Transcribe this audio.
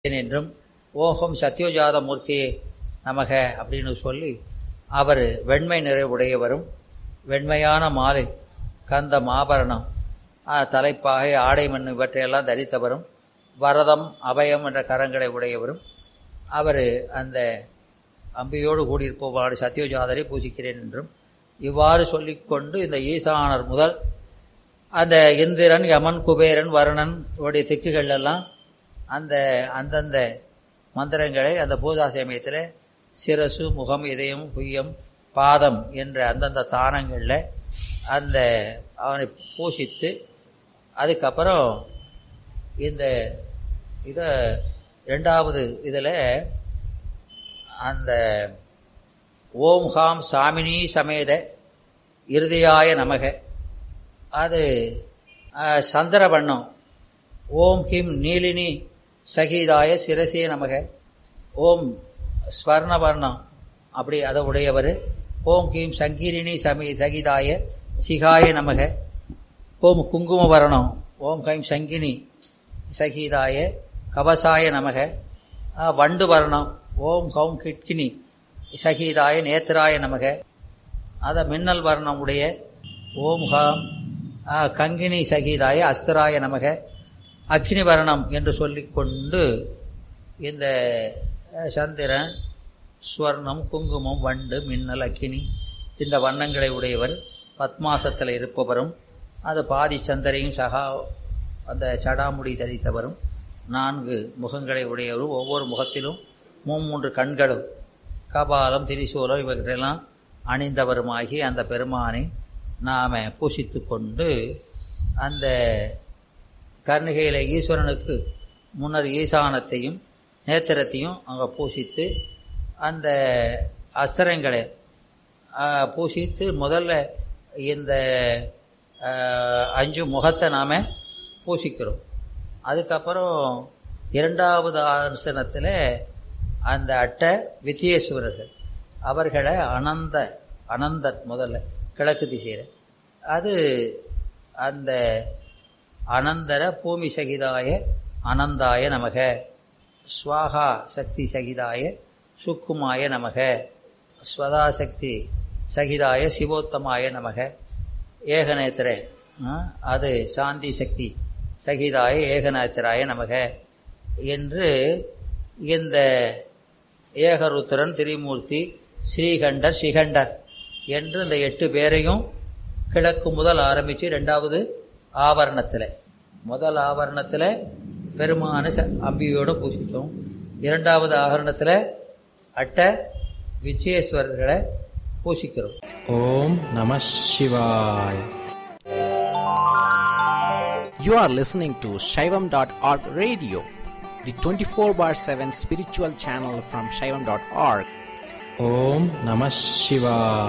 என்றும் ஓஹம் சத்யோஜாத மூர்த்தியே நமக அப்படின்னு சொல்லி அவர் வெண்மை நிறைவுடையவரும் வெண்மையான மாலை கந்த மாபரணம் தலைப்பாகை ஆடை மண் இவற்றையெல்லாம் தரித்தவரும் வரதம் அபயம் என்ற கரங்களை உடையவரும் அவர் அந்த அம்பியோடு கூடியிருப்பவாறு சத்யோஜாதரை பூஜிக்கிறேன் என்றும் இவ்வாறு சொல்லிக்கொண்டு இந்த ஈசானர் முதல் அந்த இந்திரன் யமன் குபேரன் வருணன் உடைய திக்குகள் எல்லாம் அந்த அந்தந்த மந்திரங்களை அந்த பூஜா சமயத்தில் சிரசு முகம் இதயம் புய்யம் பாதம் என்ற அந்தந்த தானங்களில் அந்த அவனை பூசித்து அதுக்கப்புறம் இந்த இதை ரெண்டாவது இதில் அந்த ஓம் ஹாம் சாமினி சமேத இருதயாய நமக அது சந்திரவண்ணம் ஓம் ஹிம் நீலினி சகீதாய சிரசே நமக ஓம் ஸ்வர்ணவர்ணம் அப்படி அதை உடையவர் ஓம் ஹீம் சங்கீரிணி சமி சகிதாய சிகாய நமக ஓம் குங்குமவரணம் ஓம் ஹைம் சங்கினி சகீதாய கவசாய நமக வண்டு வர்ணம் ஓம் ஹௌம் கிட்கினி சகீதாய நேத்திராய நமக அதை மின்னல் வர்ணம் உடைய ஓம் ஹாம் கங்கினி சகீதாய அஸ்திராய நமக அக்னி வர்ணம் என்று சொல்லிக்கொண்டு இந்த சந்திரன் ஸ்வர்ணம் குங்குமம் வண்டு மின்னல் அக்கினி இந்த வண்ணங்களை உடையவர் பத்மாசத்தில் இருப்பவரும் அது பாதி சந்திரையும் சகா அந்த சடாமுடி தரித்தவரும் நான்கு முகங்களை உடையவரும் ஒவ்வொரு முகத்திலும் மூன்று கண்களும் கபாலம் திரிசூலம் இவற்றையெல்லாம் அணிந்தவருமாகி அந்த பெருமானை நாம் பூசித்து கொண்டு அந்த கர்ணிகையில் ஈஸ்வரனுக்கு முன்னர் ஈசானத்தையும் நேத்திரத்தையும் அங்கே பூசித்து அந்த அஸ்திரங்களை பூசித்து முதல்ல இந்த அஞ்சு முகத்தை நாம் பூசிக்கிறோம் அதுக்கப்புறம் இரண்டாவது ஆசனத்தில் அந்த அட்டை வித்தியேஸ்வரர்கள் அவர்களை அனந்த அனந்தர் முதல்ல கிழக்கு திசையில் அது அந்த அனந்தர பூமி சகிதாய அனந்தாய நமக ஸ்வாகா சக்தி சகிதாய சுக்குமாய நமக ஸ்வதா சக்தி சகிதாய சிவோத்தமாய நமக ஏகநேத்திர அது சாந்தி சக்தி சகிதாய ஏகநேத்திராய நமக என்று இந்த ஏகருத்திரன் திரிமூர்த்தி ஸ்ரீகண்டர் சிகண்டர் என்று இந்த எட்டு பேரையும் கிழக்கு முதல் ஆரம்பித்து ரெண்டாவது ஆவரணத்தில் முதல் ஆவரணத்தில் பெருமான அம்பியோடு பூசித்தோம் இரண்டாவது ஆவரணத்தில் அட்ட விஜயேஸ்வரர்களை பூசிக்கிறோம் ஓம் நம சிவாய் You are listening to Shaivam.org radio, the 24 bar 7 spiritual channel from Shaivam.org. ஓம் நம சிவாய்